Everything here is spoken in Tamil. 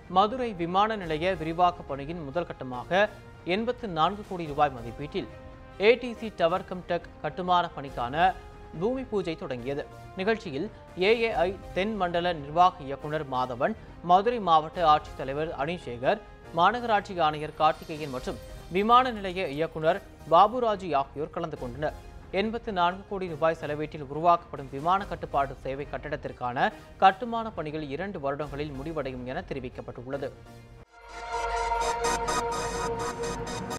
மதுரை விமான நிலைய விரிவாக்க பணியின் முதல் கட்டமாக எண்பத்து நான்கு கோடி ரூபாய் மதிப்பீட்டில் ஏடிசி டவர் கம் டெக் கட்டுமான பணிக்கான பூமி பூஜை தொடங்கியது நிகழ்ச்சியில் ஏஏஐ தென் மண்டல நிர்வாக இயக்குனர் மாதவன் மதுரை மாவட்ட ஆட்சித்தலைவர் அனிஷேகர் மாநகராட்சி ஆணையர் கார்த்திகேயன் மற்றும் விமான நிலைய இயக்குனர் பாபுராஜு ஆகியோர் கலந்து கொண்டனர் எண்பத்து நான்கு கோடி ரூபாய் செலவீட்டில் உருவாக்கப்படும் விமான கட்டுப்பாடு சேவை கட்டடத்திற்கான கட்டுமான பணிகள் இரண்டு வருடங்களில் முடிவடையும் என தெரிவிக்கப்பட்டுள்ளது